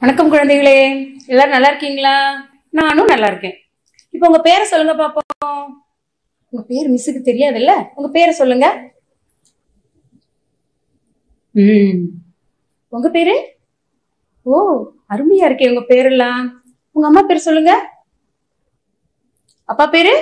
வணக்கம் குழந்தைகளே எல்லாரும் நல்லா இருக்கீங்களா நானும் நல்லா இருக்கேன் இப்போ உங்க பேரை சொல்லுங்க பாப்போம் உங்க பேர் மிஸ்ஸுக்கு தெரியாதுல்ல உங்க பேரை சொல்லுங்க ம் உங்க பேரு ஓ அருமையா இருக்கே உங்க பேரெல்லாம் உங்க அம்மா பேர் சொல்லுங்க அப்பா பேரு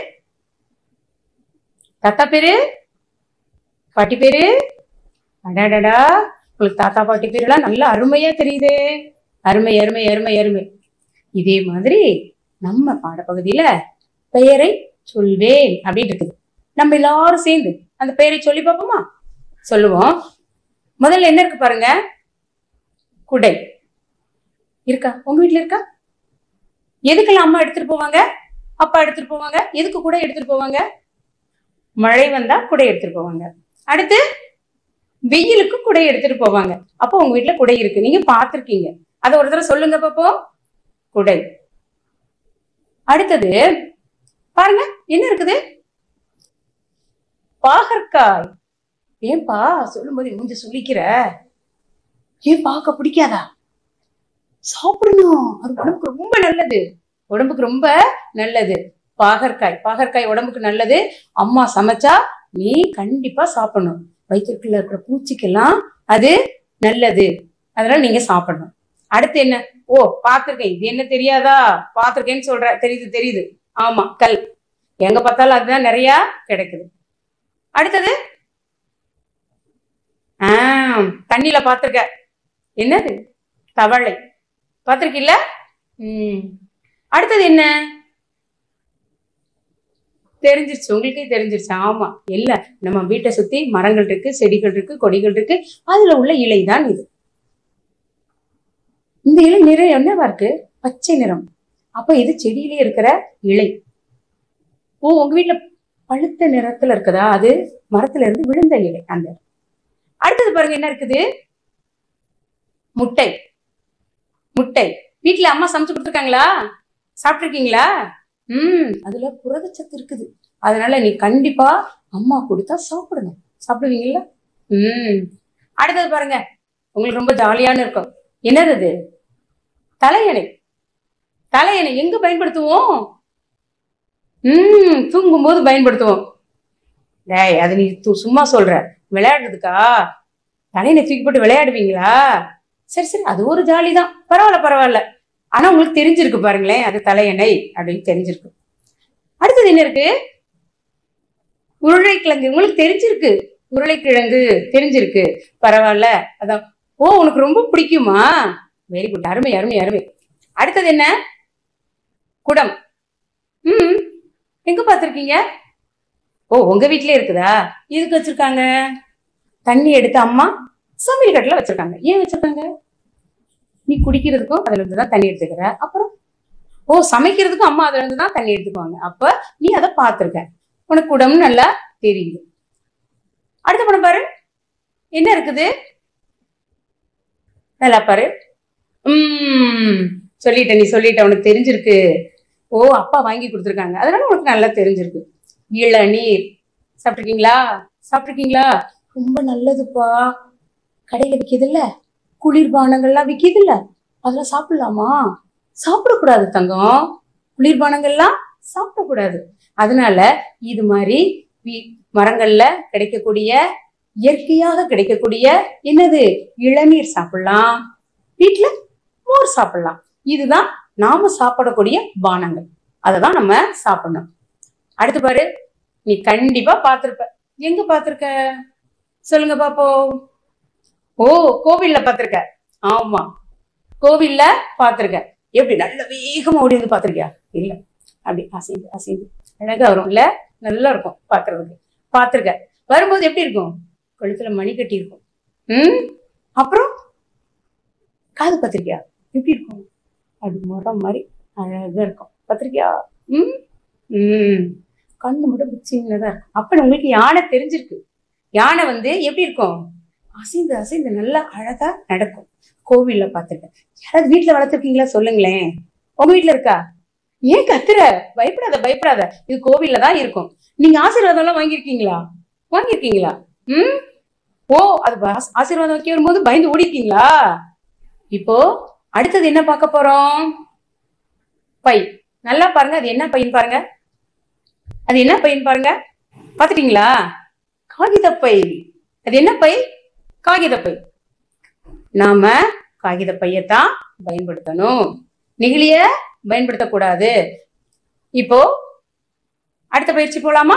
தாத்தா பேரு பாட்டி பேரு அடாடடா உங்களுக்கு தாத்தா பாட்டி பேரெல்லாம் நல்லா அருமையா தெரியுதே அருமை அருமை அருமை அருமை இதே மாதிரி நம்ம பாடப்பகுதியில பெயரை சொல்வேன் அப்படின்னு இருக்குது நம்ம எல்லாரும் சேர்ந்து அந்த பெயரை சொல்லி பார்ப்போமா சொல்லுவோம் முதல்ல என்ன இருக்கு பாருங்க குடை இருக்கா உங்க வீட்ல இருக்கா எதுக்கெல்லாம் அம்மா எடுத்துட்டு போவாங்க அப்பா எடுத்துட்டு போவாங்க எதுக்கு குடை எடுத்துட்டு போவாங்க மழை வந்தா குடை எடுத்துட்டு போவாங்க அடுத்து வெயிலுக்கு குடை எடுத்துட்டு போவாங்க அப்போ உங்க வீட்ல குடை இருக்கு நீங்க பார்த்திருக்கீங்க அதை ஒரு தடவை சொல்லுங்க பாப்போம் குடை அடுத்தது பாருங்க என்ன இருக்குது பாகற்காய் ஏன்பா சொல்லும்போது மூஞ்ச சொல்லிக்கிற ஏன் பார்க்க பிடிக்காதா சாப்பிடணும் அது உடம்புக்கு ரொம்ப நல்லது உடம்புக்கு ரொம்ப நல்லது பாகற்காய் பாகற்காய் உடம்புக்கு நல்லது அம்மா சமைச்சா நீ கண்டிப்பா சாப்பிடணும் வயிற்றுக்குள்ள இருக்கிற பூச்சிக்கெல்லாம் அது நல்லது அதனால நீங்க சாப்பிடணும் அடுத்து என்ன ஓ பாத்திருக்கேன் இது என்ன தெரியாதா பாத்திருக்கேன்னு சொல்ற தெரியுது தெரியுது ஆமா கல் எங்க பார்த்தாலும் அதுதான் நிறைய கிடைக்குது அடுத்தது ஆஹ் தண்ணியில பாத்திருக்க என்னது தவளை பாத்திருக்கீல்ல உம் அடுத்தது என்ன தெரிஞ்சிருச்சு உங்களுக்கே தெரிஞ்சிருச்சு ஆமா இல்ல நம்ம வீட்டை சுத்தி மரங்கள் இருக்கு செடிகள் இருக்கு கொடிகள் இருக்கு அதுல உள்ள இலை தான் இது இந்த இலை நிறம் என்னவா இருக்கு பச்சை நிறம் அப்ப இது செடியிலே இருக்கிற இலை ஓ உங்க வீட்டுல பழுத்த நிறத்துல இருக்குதா அது மரத்துல இருந்து விழுந்த இலை அந்த அடுத்தது பாருங்க என்ன இருக்குது முட்டை முட்டை வீட்டுல அம்மா சமைச்சு கொடுத்துருக்காங்களா சாப்பிட்டுருக்கீங்களா ம் அதுல புரதச்சத்து இருக்குது அதனால நீ கண்டிப்பா அம்மா கொடுத்தா சாப்பிடுங்க சாப்பிடுவீங்கல்ல ம் அடுத்தது பாருங்க உங்களுக்கு ரொம்ப ஜாலியான இருக்கும் என்னது அது தலையணை தலையணை எங்க பயன்படுத்துவோம் ம் தூங்கும் போது பயன்படுத்துவோம் டேய் அது நீ து- சும்மா சொல்ற விளையாடுறதுக்கா தலையணை தூக்கி போட்டு விளையாடுவீங்களா சரி சரி அது ஒரு ஜாலி தான் பரவாயில்ல பரவாயில்ல ஆனா உங்களுக்கு தெரிஞ்சிருக்கு பாருங்களேன் அது தலையணை அப்படின்னு தெரிஞ்சிருக்கு அடுத்தது என்ன இருக்கு உருளைக்கிழங்கு உங்களுக்கு தெரிஞ்சிருக்கு உருளைக்கிழங்கு தெரிஞ்சிருக்கு பரவாயில்ல அதான் ஓ உனக்கு ரொம்ப பிடிக்குமா வெரி குட் அருமை அருமை அருமை அடுத்தது என்ன குடம் ம் எங்க பார்த்திருக்கீங்க ஓ உங்க வீட்லயே இருக்குதா எதுக்கு வச்சிருக்காங்க தண்ணி எடுத்து அம்மா சமையல் கட்டில வச்சிருக்காங்க ஏன் வச்சிருக்காங்க நீ குடிக்கிறதுக்கும் அதுல இருந்து தான் தண்ணி எடுத்துக்கிற அப்புறம் ஓ சமைக்கிறதுக்கும் அம்மா அதுல இருந்து தான் தண்ணி எடுத்துக்குவாங்க அப்ப நீ அதை பார்த்திருக்க உனக்கு குடம்னு நல்லா தெரியுது அடுத்த படம் பாரு என்ன இருக்குது நல்லா பாரு உம் சொல்லிட்ட நீ சொல்லிட்ட உனக்கு தெரிஞ்சிருக்கு ஓ அப்பா வாங்கி கொடுத்துருக்காங்க அதனால உனக்கு நல்லா தெரிஞ்சிருக்கு இளநீர் சாப்பிட்ருக்கீங்களா சாப்பிட்ருக்கீங்களா ரொம்ப நல்லதுப்பா கடையில விக்குதுல்ல குளிர்பானங்கள்லாம் விக்குதுல்ல அதெல்லாம் சாப்பிடலாமா சாப்பிடக்கூடாது தங்கம் குளிர்பானங்கள்லாம் சாப்பிடக்கூடாது அதனால இது மாதிரி வி- மரங்கள்ல கிடைக்கக்கூடிய இயற்கையாக கிடைக்கக்கூடிய என்னது இளநீர் சாப்பிடலாம் வீட்ல மோர் சாப்பிடலாம் இதுதான் நாம சாப்பிடக்கூடிய பானங்கள் அதை தான் நம்ம சாப்பிடணும் அடுத்து பாரு நீ கண்டிப்பா பார்த்திருப்ப எங்க பார்த்திருக்க சொல்லுங்க பாப்போம் ஓ கோவில்ல பார்த்திருக்க ஆமா கோவில்ல பார்த்திருக்க எப்படி நல்ல வேகமா ஓடி வந்து பார்த்திருக்கியா இல்ல அப்படி அசைந்து அசைந்து அழகா வரும் இல்ல நல்லா இருக்கும் பார்க்கிறதுக்கு பார்த்திருக்க வரும்போது எப்படி இருக்கும் கழுத்துல மணி கட்டி இருக்கும் ம் அப்புறம் காது பார்த்திருக்கியா எப்படி இருக்கும் அது முறம் மாதிரி அழகா இருக்கும் பார்த்திருக்கியா ம் ம் கண்ணு மட்டும் பிச்சிங்கதான் இருக்கும் அப்ப உங்களுக்கு யானை தெரிஞ்சிருக்கு யானை வந்து எப்படி இருக்கும் அசைந்து அசைந்து நல்லா அழகா நடக்கும் கோவில்ல பார்த்திருக்கேன் யாராவது வீட்டுல வளர்த்துருக்கீங்களா சொல்லுங்களேன் உங்க வீட்டுல இருக்கா ஏன் கத்துற பயப்படாத பயப்படாத இது கோவில்ல தான் இருக்கும் நீங்க ஆசீர்வாதம் எல்லாம் வாங்கியிருக்கீங்களா வாங்கியிருக்கீங்களா ம் ஓ அது ஆஸ்- ஆசீர்வாதம் வைக்க வரும்போது பயந்து ஓடி இருக்கீங்களா இப்போ அடுத்தது என்ன பார்க்க போறோம் பை நல்லா பாருங்க அது என்ன பைன்னு பாருங்க அது என்ன பைன்னு பாருங்க பாத்துட்டீங்களா காகிதப்பை அது என்ன பை காகிதப்பை நாம காகித பையத்தான் பயன்படுத்தணும் நெகிழிய பயன்படுத்தக்கூடாது இப்போ அடுத்த பயிற்சி போலாமா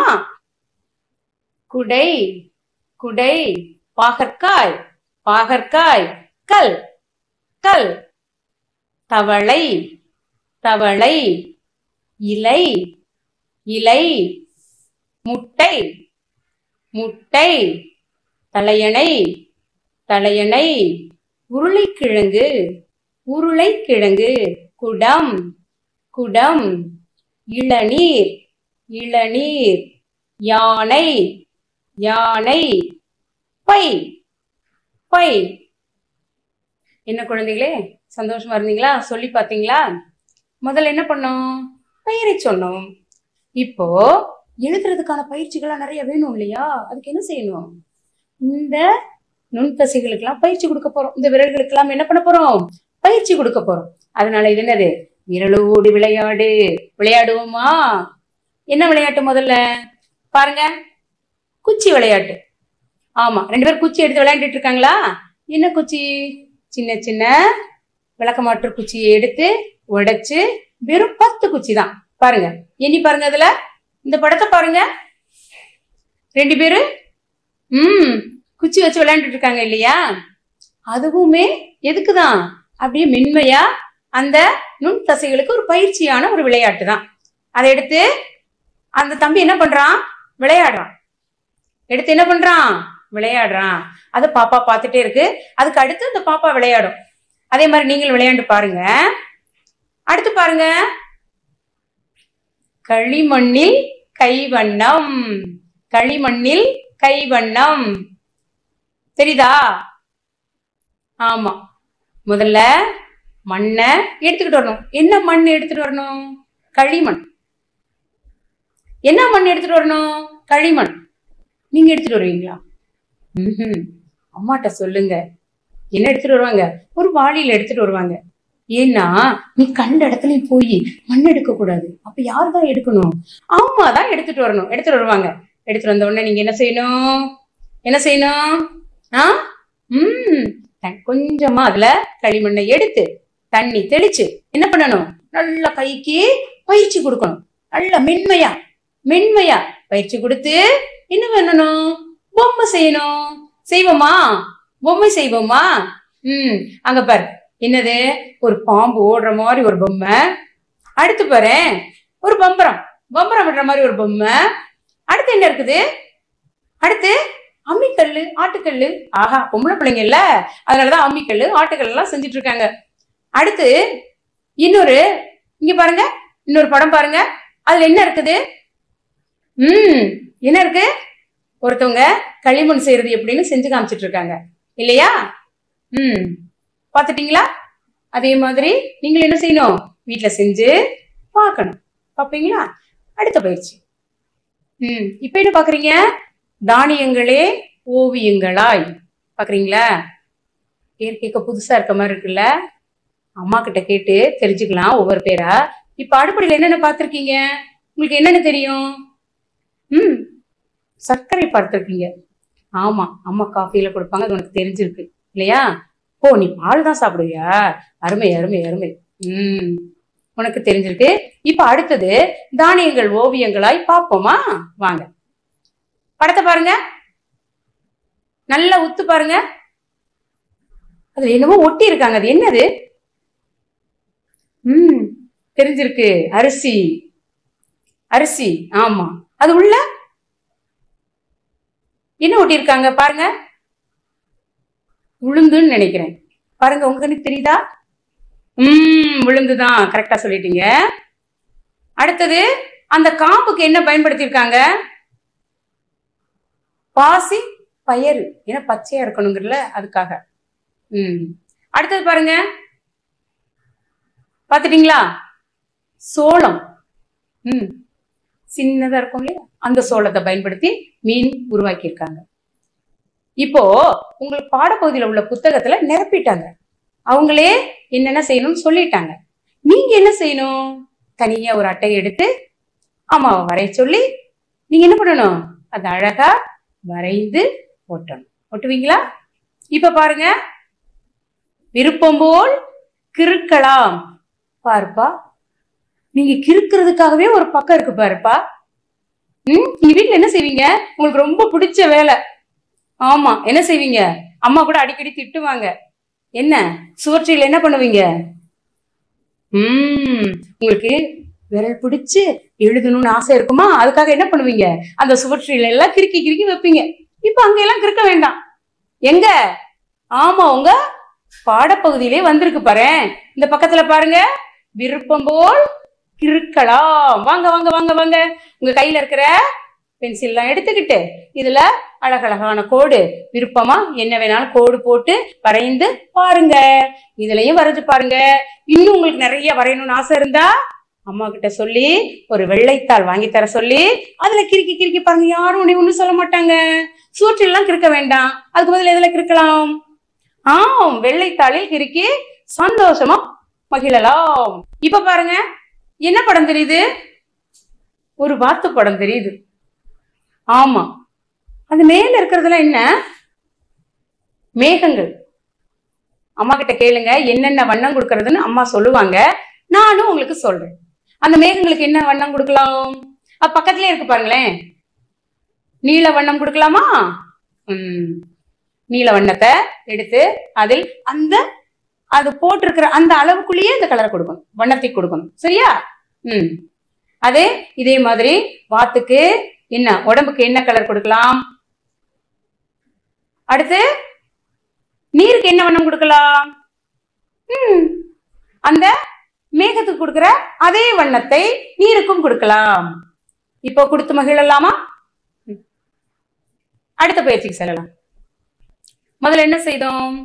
குடை குடை பாகற்காய் பாகற்காய் கல் கல் தவளை தவளை இலை இலை முட்டை முட்டை தலையணை தலையணை உருளைக்கிழங்கு உருளைக்கிழங்கு குடம் குடம் இளநீர் இளநீர் யானை யானை பை பை என்ன குழந்தைகளே சந்தோஷமா இருந்தீங்களா சொல்லி பார்த்தீங்களா முதல்ல என்ன பண்ணோம் பெயரை சொன்னோம் இப்போ எழுதுறதுக்கான பயிற்சிகள்லாம் நிறைய வேணும் இல்லையா அதுக்கு என்ன செய்யணும் இந்த நுண்தசைகளுக்கெல்லாம் பயிற்சி கொடுக்க போறோம் இந்த விரல்களுக்கெல்லாம் என்ன பண்ண போறோம் பயிற்சி கொடுக்க போறோம் அதனால இது என்னது விரலோடு விளையாடு விளையாடுவோமா என்ன விளையாட்டு முதல்ல பாருங்க குச்சி விளையாட்டு ஆமா ரெண்டு பேரும் குச்சி எடுத்து விளையாண்டுட்டு இருக்காங்களா என்ன குச்சி சின்ன சின்ன விளக்கமாற்று குச்சியை எடுத்து உடைச்சு வெறும் பத்து குச்சி தான் பாருங்க எண்ணி பாருங்க அதுல இந்த படத்தை பாருங்க ரெண்டு பேரு ம் குச்சி வச்சு விளையாண்டுட்டு இருக்காங்க இல்லையா அதுவுமே எதுக்குதான் அப்படியே மென்மையா அந்த நுண் தசைகளுக்கு ஒரு பயிற்சியான ஒரு விளையாட்டு தான் அதை எடுத்து அந்த தம்பி என்ன பண்றான் விளையாடுறான் எடுத்து என்ன பண்றான் விளையாடுறான் அதை பாப்பா பார்த்துட்டே இருக்கு அதுக்கு அடுத்து அந்த பாப்பா விளையாடும் அதே மாதிரி நீங்கள் விளையாண்டு பாருங்க அடுத்து பாருங்க களிமண்ணில் கைவண்ணம் களிமண்ணில் கைவண்ணம் தெரியுதா ஆமா முதல்ல மண்ணை எடுத்துக்கிட்டு வரணும் என்ன மண் எடுத்துட்டு வரணும் களிமண் என்ன மண் எடுத்துட்டு வரணும் களிமண் நீங்க எடுத்துட்டு வருவீங்களா ம்ஹும். அம்மாட்ட சொல்லுங்க என்ன எடுத்துட்டு வருவாங்க ஒரு வாளியில எடுத்துட்டு வருவாங்க ஏன்னா நீ கண்ட இடத்துலயும் போய் மண் எடுக்க கூடாது அப்ப யார் தான் எடுக்கணும் அம்மா தான் எடுத்துட்டு வரணும் எடுத்துட்டு வருவாங்க எடுத்துட்டு வந்த உடனே நீங்க என்ன செய்யணும் என்ன செய்யணும் ஆ ம் த- கொஞ்சமா அதுல களிமண்ணை எடுத்து தண்ணி தெளிச்சு என்ன பண்ணணும் நல்லா கைக்கு பயிற்சி கொடுக்கணும் நல்லா மென்மையா மென்மையா பயிற்சி கொடுத்து என்ன பண்ணணும் பொம்மை செய்யணும் செய்வோமா பொம்மை செய்வோமா ம் அங்க பாரு என்னது ஒரு பாம்பு ஓடுற மாதிரி ஒரு பொம்மை அடுத்து பாரு ஒரு பம்பரம் பம்பரம் விடுற மாதிரி ஒரு பொம்மை அடுத்து என்ன இருக்குது அடுத்து அம்மிக்கல்லு ஆட்டுக்கல்லு ஆஹா பொம்பளை பிள்ளைங்க இல்ல அதனாலதான் அம்மிக்கல்லு ஆட்டுக்கல் எல்லாம் செஞ்சுட்டு இருக்காங்க அடுத்து இன்னொரு இங்க பாருங்க இன்னொரு படம் பாருங்க அதுல என்ன இருக்குது ம் என்ன இருக்கு ஒருத்தவங்க களிமண் செய்யறது எப்படின்னு செஞ்சு காமிச்சிட்டு இருக்காங்க இல்லையா ம் பார்த்துட்டீங்களா அதே மாதிரி நீங்கள் என்ன செய்யணும் வீட்ல செஞ்சு பார்க்கணும் பார்ப்பீங்களா அடுத்த பயிற்சி ம் இப்போ என்ன பார்க்குறீங்க தானியங்களே ஓவியங்களாய் பார்க்குறீங்களா பேர் கேட்க புதுசா இருக்க மாதிரி இருக்குல்ல அம்மா கிட்ட கேட்டு தெரிஞ்சுக்கலாம் ஒவ்வொரு பேரா இப்போ அடுப்படியில் என்னென்ன பார்த்துருக்கீங்க உங்களுக்கு என்னென்ன தெரியும் ம் சர்க்கரை பார்த்துருக்கீங்க ஆமா அம்மா காஃபியில கொடுப்பாங்க அது உனக்கு தெரிஞ்சிருக்கு இல்லையா ஓ நீ பால் தான் சாப்பிடுவியா அருமை அருமை அருமை ம் உனக்கு தெரிஞ்சிருக்கு இப்ப அடுத்தது தானியங்கள் ஓவியங்களாய் பார்ப்போமா வாங்க படத்தை பாருங்க நல்லா உத்து பாருங்க அதுல என்னமோ ஒட்டி இருக்காங்க அது என்னது ம் தெரிஞ்சிருக்கு அரிசி அரிசி ஆமா அது உள்ள என்ன ஒட்டியிருக்காங்க பாருங்க உளுந்துன்னு நினைக்கிறேன் பாருங்க உங்க கண்ணுக்கு தெரியுதா ம் உளுந்துதான் கரெக்டா சொல்லிட்டீங்க அடுத்தது அந்த காம்புக்கு என்ன பயன்படுத்தியிருக்காங்க பாசி பயறு ஏன்னா பச்சையா இருக்கணுங்கிறல அதுக்காக ம் அடுத்தது பாருங்க பாத்துட்டீங்களா சோளம் ம் சின்னதா இருக்கும் இல்லையா அந்த சோளத்தை பயன்படுத்தி மீன் உருவாக்கியிருக்காங்க இப்போ உங்களுக்கு பாடப்பகுதியில உள்ள புத்தகத்துல நிரப்பிட்டாங்க அவங்களே என்னென்ன செய்யணும்னு சொல்லிட்டாங்க நீங்க என்ன செய்யணும் தனியா ஒரு அட்டையை எடுத்து அம்மாவை வரைய சொல்லி நீங்க என்ன பண்ணணும் அதை அழகா வரைந்து ஒட்டணும் ஒட்டுவீங்களா இப்ப பாருங்க விருப்பம் போல் கிறுக்கலாம் பாருப்பா நீங்க கிறுக்கிறதுக்காகவே ஒரு பக்கம் இருக்கு பாருப்பா ம் நீங்க வீட்ல என்ன செய்வீங்க உங்களுக்கு ரொம்ப பிடிச்ச வேலை ஆமா என்ன செய்வீங்க அம்மா கூட அடிக்கடி திட்டுவாங்க என்ன சுவற்றில் என்ன பண்ணுவீங்க ம் உங்களுக்கு விரல் பிடிச்சு எழுதணும்னு ஆசை இருக்குமா அதுக்காக என்ன பண்ணுவீங்க அந்த சுவற்றில எல்லாம் கிறுக்கி கிறுக்கி வைப்பீங்க இப்ப அங்க எல்லாம் கிறுக்க வேண்டாம் எங்க ஆமா உங்க பாடப்பகுதியிலே வந்திருக்கு பாரு இந்த பக்கத்துல பாருங்க விருப்பம் போல் கிறுக்கலாம் வாங்க வாங்க வாங்க வாங்க உங்க கையில இருக்கிற பென்சில் எல்லாம் எடுத்துக்கிட்டு இதுல அழகழகான கோடு விருப்பமா என்ன வேணாலும் கோடு போட்டு வரைந்து பாருங்க இதுலயும் வரைஞ்சு பாருங்க இன்னும் உங்களுக்கு நிறைய வரையணும்னு ஆசை இருந்தா அம்மா கிட்ட சொல்லி ஒரு வெள்ளைத்தாள் வாங்கி தர சொல்லி அதுல கிறுக்கி கிறுக்கி பாருங்க யாரும் உன்னை ஒண்ணும் சொல்ல மாட்டாங்க சூற்றிலாம் கிறுக்க வேண்டாம் அதுக்கு பதில் எதுல கிறுக்கலாம் ஆம் வெள்ளைத்தாளில் கிறுக்கி சந்தோஷமா மகிழலாம் இப்ப பாருங்க என்ன படம் தெரியுது ஒரு வாத்து படம் தெரியுது ஆமா அது மேல இருக்கிறதுல என்ன மேகங்கள் அம்மா கிட்ட கேளுங்க என்னென்ன வண்ணம் கொடுக்கறதுன்னு அம்மா சொல்லுவாங்க நானும் உங்களுக்கு சொல்றேன் அந்த மேகங்களுக்கு என்ன வண்ணம் கொடுக்கலாம் அது பக்கத்துலயே இருக்கு பாருங்களேன் நீல வண்ணம் கொடுக்கலாமா உம் நீல வண்ணத்தை எடுத்து அதில் அந்த அது போட்டிருக்கிற அந்த அளவுக்குள்ளேயே இந்த கலரை கொடுக்கணும் வண்ணத்தை கொடுக்கணும் சரியா ம் அதே இதே மாதிரி வாத்துக்கு என்ன உடம்புக்கு என்ன கலர் கொடுக்கலாம் அடுத்து நீருக்கு என்ன வண்ணம் கொடுக்கலாம் ம் அந்த மேகத்துக்கு கொடுக்கிற அதே வண்ணத்தை நீருக்கும் கொடுக்கலாம் இப்போ கொடுத்து மகிழலாமா ம். அடுத்த பயிற்சிக்கு செல்லலாம் முதல்ல என்ன செய்தோம்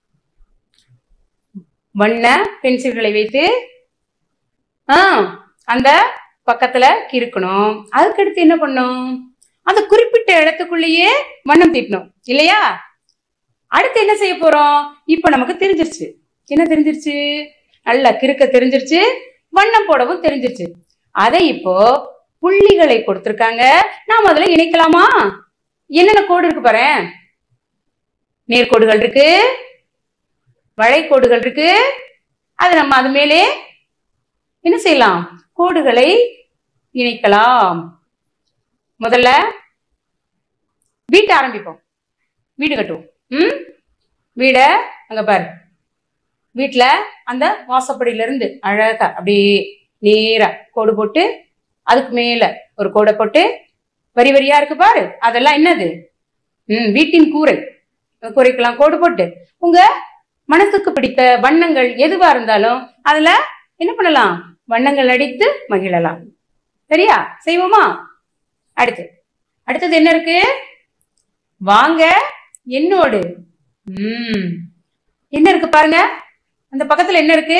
வண்ண பென்சில்களை வைத்து ஆ அந்த பக்கத்துல கிறுக்கணும் அதுக்கடுத்து என்ன பண்ணோம் அந்த குறிப்பிட்ட இடத்துக்குள்ளேயே வண்ணம் தீட்டணும் இல்லையா அடுத்து என்ன செய்ய போறோம் இப்போ நமக்கு தெரிஞ்சிருச்சு என்ன தெரிஞ்சிருச்சு நல்லா கிறுக்க தெரிஞ்சிருச்சு வண்ணம் போடவும் தெரிஞ்சிருச்சு அதை இப்போ புள்ளிகளை கொடுத்திருக்காங்க நாம் அதுல இணைக்கலாமா என்னென்ன கோடு இருக்கு பாரு நேர்கோடுகள் இருக்கு வளைகோடுகள் இருக்கு அது நம்ம அது மேலே என்ன செய்யலாம் கோடுகளை இணைக்கலாம் முதல்ல வீட்டை ஆரம்பிப்போம் வீடு கட்டுவோம் ம் வீட அங்க பாரு வீட்டுல அந்த வாசப்படியில இருந்து அழகா அப்படியே நேரா கோடு போட்டு அதுக்கு மேல ஒரு கோடை போட்டு வரி வரியா இருக்கு பாரு அதெல்லாம் என்னது ம் வீட்டின் கூரை கூரைக்கெல்லாம் கோடு போட்டு உங்க மனசுக்கு பிடித்த வண்ணங்கள் எதுவா இருந்தாலும் அதுல என்ன பண்ணலாம் வண்ணங்கள் அடித்து மகிழலாம் சரியா செய்வோமா அடுத்து அடுத்தது என்ன இருக்கு வாங்க என்னோடு ம் என்ன இருக்கு பாருங்க அந்த பக்கத்துல என்ன இருக்கு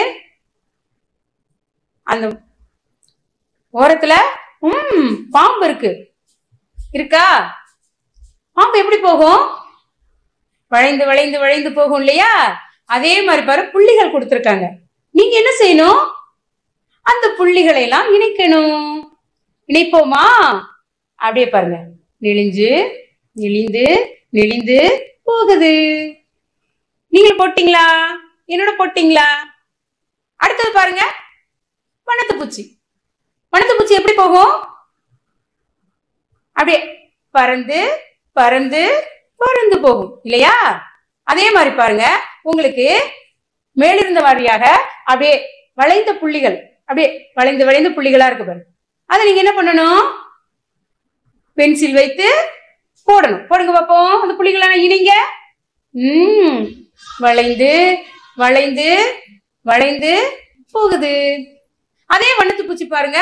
அந்த ஓரத்துல ம் பாம்பு இருக்கு இருக்கா பாம்பு எப்படி போகும் வளைந்து வளைந்து வளைந்து போகும் இல்லையா அதே மாதிரி பாரு புள்ளிகள் கொடுத்திருக்காங்க நீங்க என்ன செய்யணும் அந்த புள்ளிகளை எல்லாம் இணைக்கணும் இணைப்போமா அப்படியே பாருங்க நெளிஞ்சு நெளிந்து நெளிந்து போகுது நீங்களும் போட்டீங்களா என்னோட போட்டீங்களா அடுத்தது பாருங்க வண்ணத்து பூச்சி வண்ணத்து பூச்சி எப்படி போகும் அப்படியே பறந்து பறந்து பறந்து போகும் இல்லையா அதே மாதிரி பாருங்க உங்களுக்கு மேலிருந்த வாரியாக அப்படியே வளைந்த புள்ளிகள் அப்படியே வளைந்து வளைந்த புள்ளிகளா இருக்கு பாருங்க அதை நீங்க என்ன பண்ணணும் பென்சில் வைத்து போடணும் போடுங்க பார்ப்போம் அந்த புள்ளிகளை இணைங்க ம் வளைந்து வளைந்து வளைந்து போகுது அதே வண்ணத்து பூச்சி பாருங்க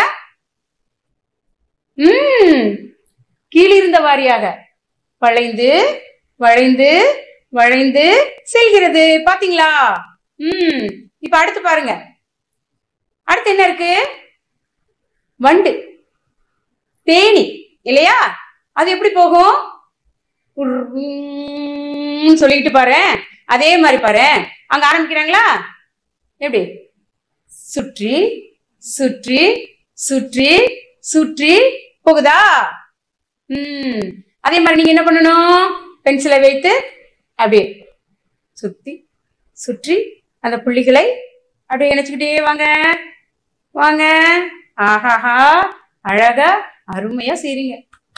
ம் கீழிருந்த வாரியாக வளைந்து வளைந்து வளைந்து செல்கிறது பாத்தீங்களா ம் இப்ப அடுத்து பாருங்க அடுத்து என்ன இருக்கு வண்டு தேனி இல்லையா அது எப்படி போகும் உர்ன்னு சொல்லிட்டு பாரு அதே மாதிரி பாரு அங்க ஆரம்பிக்கிறாங்களா எப்படி சுற்றி சுற்றி சுற்றி சுற்றி போகுதா ம் அதே மாதிரி நீங்க என்ன பண்ணணும் பென்சிலை வைத்து அப்படியே சுத்தி சுற்றி அந்த புள்ளிகளை அப்படியே இணைச்சுக்கிட்டே வாங்க வாங்க ஆஹாஹா அழகா அருமையா செய்றீங்க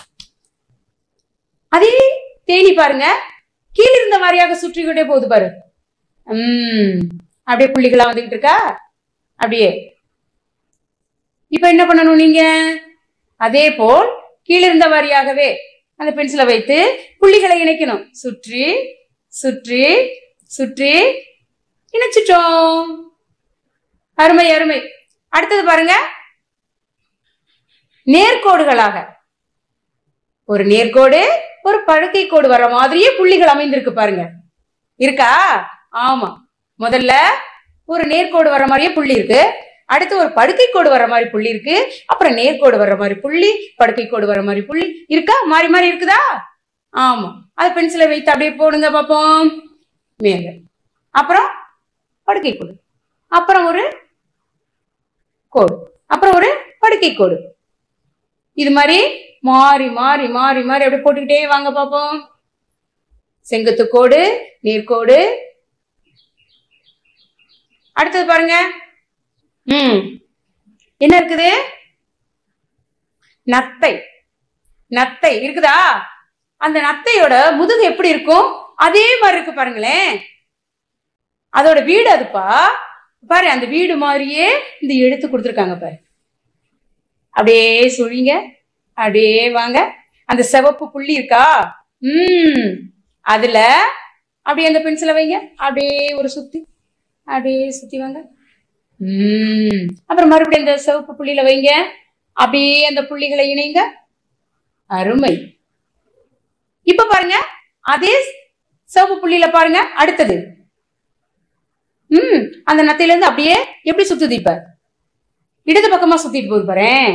அதே தேனி பாருங்க கீழ இருந்த மாதிரியாக சுற்றிக்கிட்டே போகுது பாரு உம் அப்படியே புள்ளிகளா வந்துகிட்டு இருக்கா அப்படியே இப்ப என்ன பண்ணணும் நீங்க அதே போல் கீழிருந்த வாரியாகவே அந்த பென்சிலை வைத்து புள்ளிகளை இணைக்கணும் சுற்றி சுற்றி சுற்றி இணைச்சிட்டோம் அருமை அருமை அடுத்தது பாருங்க நேர்கோடுகளாக ஒரு நேர்கோடு ஒரு படுக்கை கோடு வர்ற மாதிரியே புள்ளிகள் அமைந்திருக்கு பாருங்க இருக்கா ஆமா முதல்ல ஒரு நேர்கோடு வர்ற மாதிரியே புள்ளி இருக்கு அடுத்து ஒரு படுக்கை கோடு வர்ற மாதிரி புள்ளி இருக்கு அப்புறம் நேர்கோடு வர்ற மாதிரி புள்ளி படுக்கை கோடு வர்ற மாதிரி புள்ளி இருக்கா மாறி மாறி இருக்குதா ஆமா அது பென்சிலை வைத்து அப்படியே போடுங்க பாப்போம் மேல அப்புறம் படுக்கை கோடு அப்புறம் ஒரு கோடு அப்புறம் ஒரு படுக்கை கோடு இது மாதிரி மாறி மாறி மாறி மாறி அப்படியே போட்டுக்கிட்டே வாங்க பாப்போம் செங்குத்து கோடு நேர்கோடு அடுத்தது பாருங்க ம் என்ன இருக்குது நத்தை நத்தை இருக்குதா அந்த நத்தையோட முதுகு எப்படி இருக்கும் அதே மாதிரி இருக்கு பாருங்களேன் அதோட வீடு அதுப்பா பாரு அந்த வீடு மாதிரியே இந்த எழுத்து கொடுத்துருக்காங்க பாரு அப்படியே சுழிங்க அப்படியே வாங்க அந்த சிவப்பு புள்ளி இருக்கா ம் அதுல அப்படியே அந்த பென்சிலை வைங்க அப்படியே ஒரு சுத்தி அப்படியே சுத்தி வாங்க ம் அப்புறம் மறுபடியும் அந்த சிவப்பு புள்ளியில வைங்க அப்படியே அந்த புள்ளிகளை இணைங்க அருமை இப்ப பாருங்க அதே சிவப்பு புள்ளியில பாருங்க அடுத்தது ம் அந்த நத்தையில இருந்து அப்படியே எப்படி சுத்துது இப்ப இடது பக்கமா சுத்திட்டு போகுது பாரேன்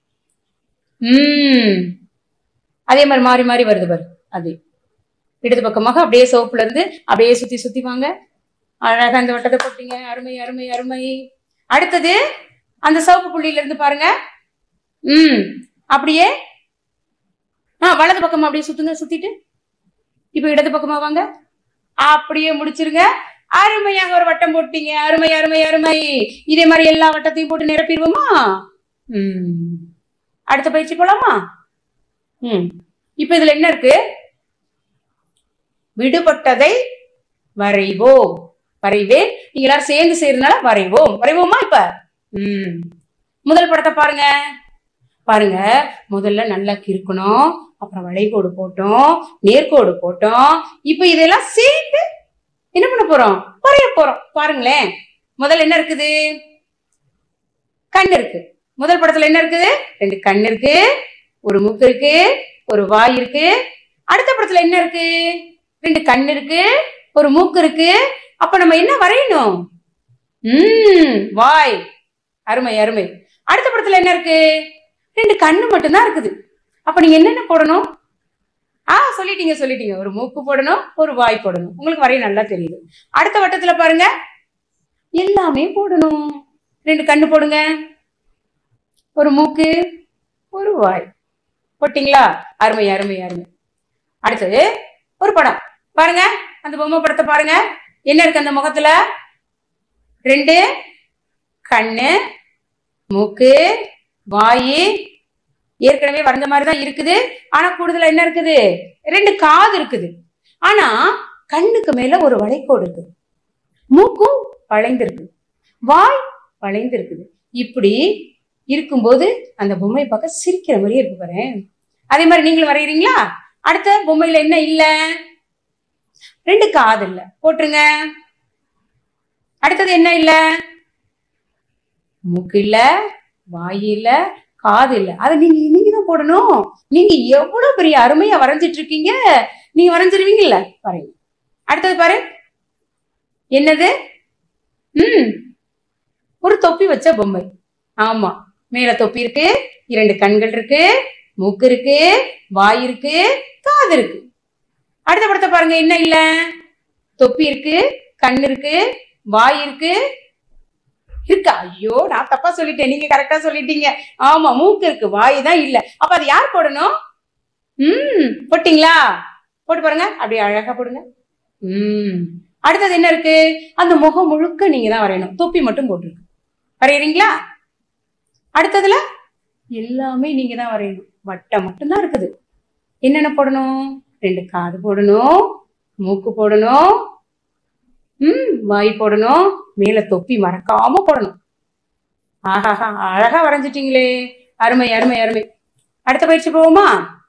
ம் அதே மாதிரி மாறி மாறி வருது பாரு அது இடது பக்கமாக அப்படியே சிவப்புல இருந்து அப்படியே சுத்தி சுத்தி வாங்க அழகா அந்த வட்டத்தை போட்டீங்க அருமை அருமை அருமை அடுத்தது அந்த சிவப்பு புள்ளியில இருந்து பாருங்க ம் அப்படியே ஆ வலது பக்கமா அப்படியே சுத்துங்க சுத்திட்டு இப்ப இடது பக்கமா வாங்க அப்படியே முடிச்சிருங்க அருமையாக ஒரு வட்டம் போட்டீங்க அருமை அருமை அருமை இதே மாதிரி எல்லா வட்டத்தையும் போட்டு நிரப்பிடுவோமா ம் அடுத்த பயிற்சி போலாமா ம் இப்ப இதுல என்ன இருக்கு விடுபட்டதை வரைவோம் வரைவேன் நீங்க எல்லாரும் சேர்ந்து செய்யறதுனால வரைவோம் வரைவோமா இப்ப ம் முதல் படத்தை பாருங்க பாருங்க முதல்ல நல்லா கிறுக்கணும் அப்புறம் வளைகோடு போட்டோம் நேர்கோடு போட்டோம் இப்ப இதெல்லாம் சேர்த்து என்ன பண்ண போறோம் வரைய போறோம் பாருங்களேன் முதல்ல என்ன இருக்குது கண் இருக்கு முதல் படத்துல என்ன இருக்குது ரெண்டு கண் இருக்கு ஒரு மூக்கு இருக்கு ஒரு வாய் இருக்கு அடுத்த படத்துல என்ன இருக்கு ரெண்டு கண் இருக்கு ஒரு மூக்கு இருக்கு அப்ப நம்ம என்ன வரையணும் ம் வாய் அருமை அருமை அடுத்த படத்துல என்ன இருக்கு ரெண்டு கண்ணு மட்டும்தான் இருக்குது அப்ப நீங்க என்னென்ன போடணும் ஆ சொல்லிட்டீங்க சொல்லிட்டீங்க ஒரு மூக்கு போடணும் ஒரு வாய் போடணும் உங்களுக்கு வரைய நல்லா தெரியுது அடுத்த வட்டத்துல பாருங்க எல்லாமே போடணும் ரெண்டு கண்ணு போடுங்க ஒரு மூக்கு ஒரு வாய் போட்டீங்களா அருமை அருமை அருமை அடுத்தது ஒரு படம் பாருங்க அந்த பொம்மை படத்தை பாருங்க என்ன இருக்கு அந்த முகத்துல ரெண்டு கண்ணு மூக்கு வாய் ஏற்கனவே வரைஞ்ச மாதிரி தான் இருக்குது ஆனா கூடுதலா என்ன இருக்குது ரெண்டு காது இருக்குது ஆனா கண்ணுக்கு மேல ஒரு வளைக்கோடு இருக்குது மூக்கும் வளைந்திருக்கு வாய் வளைந்திருக்குது இப்படி இருக்கும்போது அந்த பொம்மையை பார்க்க சிரிக்கிற மாதிரியே இருக்கு பாரு அதே மாதிரி நீங்களும் வரைகிறீங்களா அடுத்த பொம்மையில என்ன இல்ல ரெண்டு காது இல்ல போட்டுருங்க அடுத்தது என்ன இல்ல மூக்கு இல்ல வாய் இல்ல காது இல்ல அதை நீங்க நீங்க தான் போடணும் நீங்க எவ்வளவு பெரிய அருமையா வரைஞ்சிட்டு இருக்கீங்க நீங்க வரைஞ்சிருவீங்கல்ல பாருங்க அடுத்தது பாரு என்னது ம் ஒரு தொப்பி வச்ச பொம்மை ஆமா மேல தொப்பி இருக்கு இரண்டு கண்கள் இருக்கு மூக்கு இருக்கு வாய் இருக்கு காது இருக்கு அடுத்த படத்தை பாருங்க என்ன இல்ல தொப்பி இருக்கு கண் இருக்கு வாய் இருக்கு இருக்கா ஐயோ நான் தப்பா சொல்லிட்டேன் நீங்க கரெக்டா சொல்லிட்டீங்க ஆமா மூக்கு இருக்கு வாய் தான் இல்ல அப்ப அது யார் போடணும் ம் போட்டீங்களா போட்டு பாருங்க அப்படியே அழகா போடுங்க ம் அடுத்தது என்ன இருக்கு அந்த முகம் முழுக்க நீங்க தான் வரையணும் தொப்பி மட்டும் போட்டிருக்கு வரையறீங்களா அடுத்ததுல எல்லாமே நீங்க தான் வரையணும் வட்டம் மட்டும்தான் இருக்குது என்னென்ன போடணும் ரெண்டு காது போடணும் மூக்கு போடணும் ம் வாய் போடணும் மேல தொப்பி மறக்காம போடணும் ஆஹாஹா அழகா வரைஞ்சிட்டீங்களே அருமை அருமை அருமை அடுத்த பயிற்சி போவோமா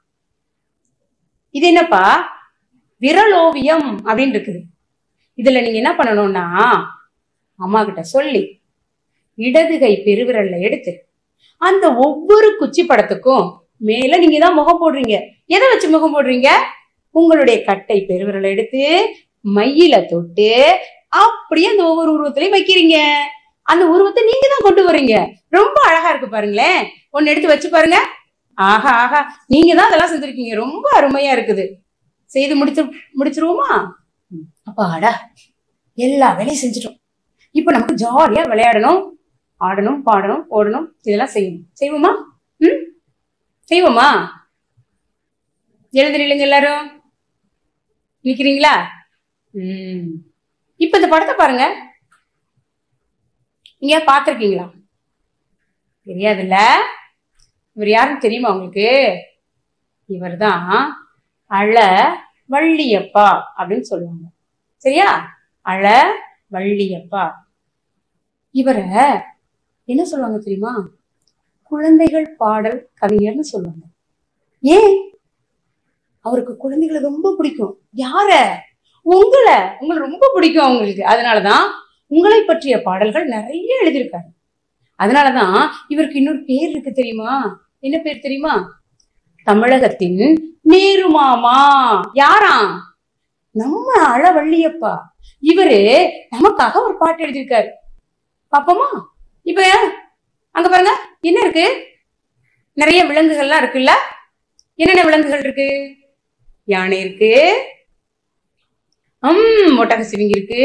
இது என்னப்பா விரலோவியம் அப்படின்னு இருக்குது இதுல நீங்க என்ன பண்ணணும்னா அம்மா கிட்ட சொல்லி இடது கை பெருவிரல்ல எடுத்து அந்த ஒவ்வொரு குச்சி படத்துக்கும் மேல நீங்க தான் முகம் போடுறீங்க எதை வச்சு முகம் போடுறீங்க உங்களுடைய கட்டை பெருவிரலை எடுத்து மையில தொட்டு அப்படியே அந்த ஒவ்வொரு உருவத்திலையும் வைக்கிறீங்க அந்த உருவத்தை நீங்க தான் கொண்டு வர்றீங்க ரொம்ப அழகா இருக்கு பாருங்களேன் ஒன்னு எடுத்து வச்சு பாருங்க ஆஹா ஆஹா நீங்க தான் அதெல்லாம் செஞ்சிருக்கீங்க ரொம்ப அருமையா இருக்குது செய்து முடிச்சு முடிச்சிருவோமா ம், அப்பாடா எல்லா வேலையும் செஞ்சுட்டோம் இப்போ நமக்கு ஜாலியா விளையாடணும் ஆடணும் பாடணும் ஓடணும் இதெல்லாம் செய்யணும் செய்வோமா ம் செய்வோமா எழுந்து நில்லுங்க எல்லாரும் நிக்கிறீங்களா ம் இப்ப இந்த படத்தை பாருங்க நீங்க பாத்திருக்கீங்களா தெரியாதுல்ல இவர் யாருன்னு தெரியுமா உங்களுக்கு இவர்தான் அழ வள்ளியப்பா அப்படின்னு சொல்லுவாங்க சரியா அழ வள்ளியப்பா இவரை என்ன சொல்லுவாங்க தெரியுமா குழந்தைகள் பாடல் கவிஞர்னு சொல்லுவாங்க ஏன் அவருக்கு குழந்தைகளை ரொம்ப பிடிக்கும் யார உங்களை உங்களை ரொம்ப பிடிக்கும் அவங்களுக்கு அதனாலதான் உங்களை பற்றிய பாடல்கள் நிறைய எழுதியிருக்காரு அதனாலதான் இவருக்கு இன்னொரு பேர் இருக்கு தெரியுமா என்ன பேர் தெரியுமா தமிழகத்தின் நேரு மாமா யாராம் நம்ம அளவள்ளியப்பா இவரு நமக்காக ஒரு பாட்டு எழுதியிருக்காரு பாப்போமா இப்ப அங்க பாருங்க என்ன இருக்கு நிறைய விலங்குகள்லாம் இருக்குல்ல என்னென்ன விலங்குகள் இருக்கு யானை இருக்கு ஹம் ஒட்டக சிவிங்கி இருக்கு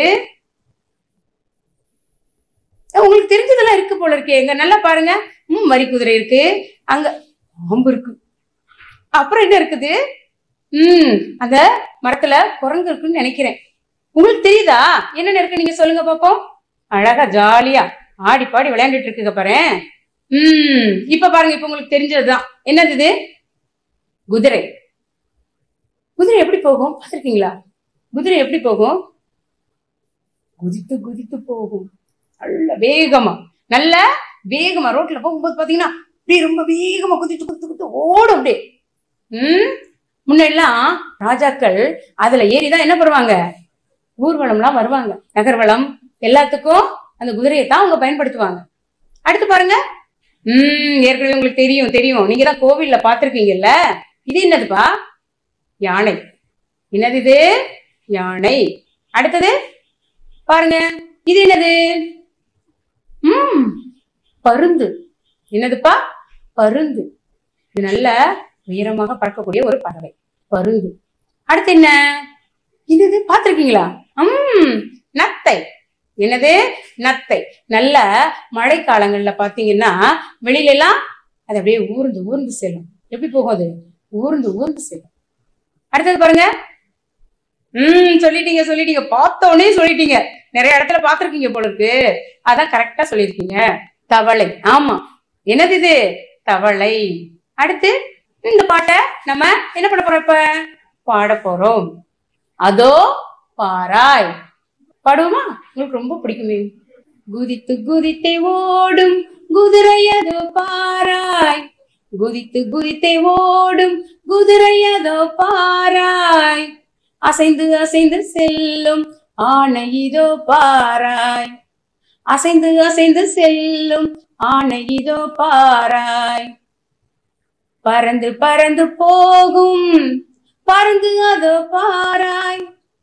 அஹ் உங்களுக்கு தெரிஞ்சதெல்லாம் இருக்கு போல இருக்கே எங்க நல்லா பாருங்க ம் வரி குதிரை இருக்கு அங்க பாம்பு இருக்கு அப்புறம் என்ன இருக்குது ம் அந்த மரத்துல குரங்கு இருக்குன்னு நினைக்கிறேன் உங்களுக்கு தெரியுதா என்னென்ன இருக்கு நீங்க சொல்லுங்க பாப்போம் அழகா ஜாலியா ஆடி பாடி விளையாண்டுட்டு இருக்குங்க பாரு ம் இப்ப பாருங்க இப்ப உங்களுக்கு தெரிஞ்சதுதான் என்னது இது குதிரை குதிரை எப்படி போகும் பார்த்திருக்கீங்களா குதிரை எப்படி போகும் குதித்து குதித்து போகும் நல்ல வேகமா நல்ல வேகமா ரோட்ல போகும்போது பாத்தீங்கன்னா அப்படியே ரொம்ப வேகமா குதித்து குதித்து குதித்து ஓடும் அப்படியே ம் முன்னெல்லாம் ராஜாக்கள் அதுல ஏறிதான் என்ன பண்ணுவாங்க ஊர்வலம்லாம் வருவாங்க நகர்வலம் எல்லாத்துக்கும் அந்த குதிரையை தான் அவங்க பயன்படுத்துவாங்க அடுத்து பாருங்க ம் ஏற்கனவே உங்களுக்கு தெரியும் தெரியும் நீங்க தான் கோவில்ல பாத்திருக்கீங்கல்ல இது என்னதுப்பா யானை என்னது இது யானை அடுத்தது பாருங்க இது என்னது ம் பருந்து என்னதுப்பா பருந்து இது நல்ல உயரமாக பறக்கக்கூடிய ஒரு பறவை பருந்து அடுத்து என்ன என்னது பாத்திருக்கீங்களா ம் நத்தை என்னது நத்தை நல்ல மழை காலங்கள்ல பாத்தீங்கன்னா வெளியில எல்லாம் அது அப்படியே ஊர்ந்து ஊர்ந்து செல்லும் எப்படி போகும் அது ஊர்ந்து ஊர்ந்து செல்லும் அடுத்தது பாருங்க ம் சொல்லிட்டீங்க சொல்லிட்டீங்க பார்த்த உடனே சொல்லிட்டீங்க நிறைய இடத்துல பார்த்திருக்கீங்க போல இருக்கு அதான் கரெக்டா சொல்லியிருக்கீங்க தவளை ஆமா என்னது இது தவளை அடுத்து இந்த பாட்டை நம்ம என்ன பண்ண போறோம் இப்ப பாட போறோம் அதோ பாராய் பாடுவோமா உங்களுக்கு ரொம்ப பிடிக்குமே குதித்து குதித்தே ஓடும் குதிரையதோ பாராய் குதித்து குதித்தே ஓடும் குதிரையதோ பாராய் அசைந்து அசைந்து செல்லும் ஆனை இதோ பாராய் அசைந்து அசைந்து செல்லும் ஆனை இதோ பாராய் பறந்து பறந்து போகும் பறந்து அதோ பாராய்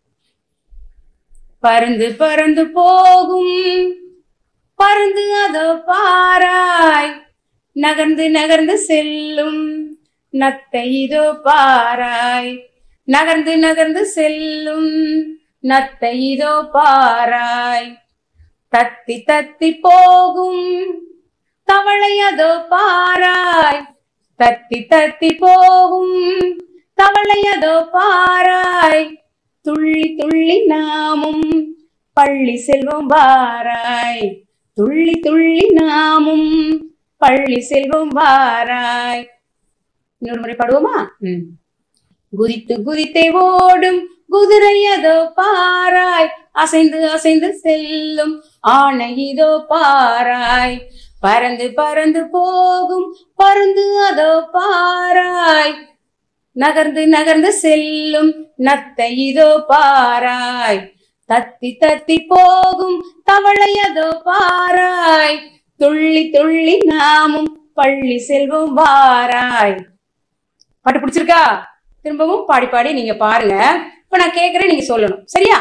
பறந்து பறந்து போகும் பறந்து அதோ பாராய் நகர்ந்து நகர்ந்து செல்லும் நத்தை இதோ பாராய் நகர்ந்து நகர்ந்து செல்லும் நத்தை இதோ பாராய் தத்தி தத்தி போகும் தவளை அதோ பாராய் தத்தி தத்தி போகும் தவளை அதோ பாராய் துள்ளி துள்ளி நாமும் பள்ளி செல்வம் வாராய் துள்ளி துள்ளி நாமும் பள்ளி செல்வம் வாராய் இன்னொரு முறை பாடுவோமா ம். குதித்து குதித்தே ஓடும் குதிரை அதோ பாராய் அசைந்து அசைந்து செல்லும் ஆணை இதோ பாராய் பறந்து பறந்து போகும் பருந்து அதோ பாராய் நகர்ந்து நகர்ந்து செல்லும் நத்தை இதோ பாராய் தத்தி தத்தி போகும் தவளை அதோ பாராய் துள்ளி துள்ளி நாமும் பள்ளி செல்வம் வாராய் பாட்டு பிடிச்சிருக்கா திரும்பவும் பாடி பாடி நீங்க பாருங்க இப்ப நான் கேக்குறேன் நீங்க சொல்லணும் சரியா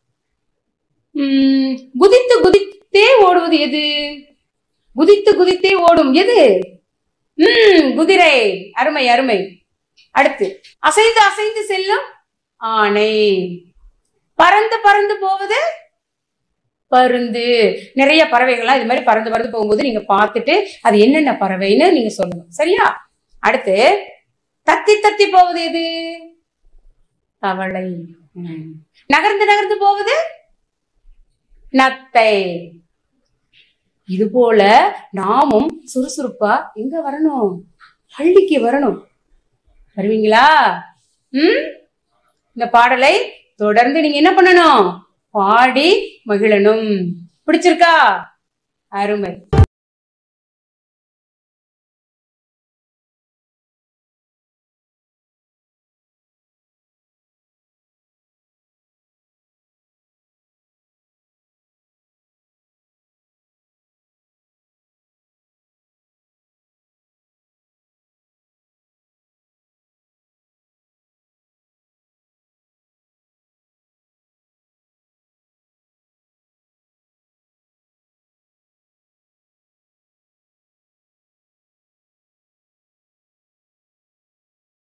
உம் குதித்து குதித்தே ஓடுவது எது குதித்து குதித்தே ஓடும் எது உம் குதிரை அருமை அருமை அடுத்து அசைந்து அசைந்து செல்லும் ஆணை பறந்து பறந்து போவது பருந்து நிறைய பறவைகள்லாம் இது மாதிரி பறந்து பறந்து போகும்போது நீங்க பார்த்துட்டு அது என்னென்ன பறவைன்னு நீங்க சொல்லணும் சரியா அடுத்து தத்தி தத்தி போவது எது தவளை ம். நகர்ந்து நகர்ந்து போவது நத்தை இது போல நாமும் சுறுசுறுப்பா எங்க வரணும் பள்ளிக்கு வரணும் வருவீங்களா ம் இந்த பாடலை தொடர்ந்து நீங்க என்ன பண்ணணும் பாடி மகிழணும் பிடிச்சிருக்கா அருமை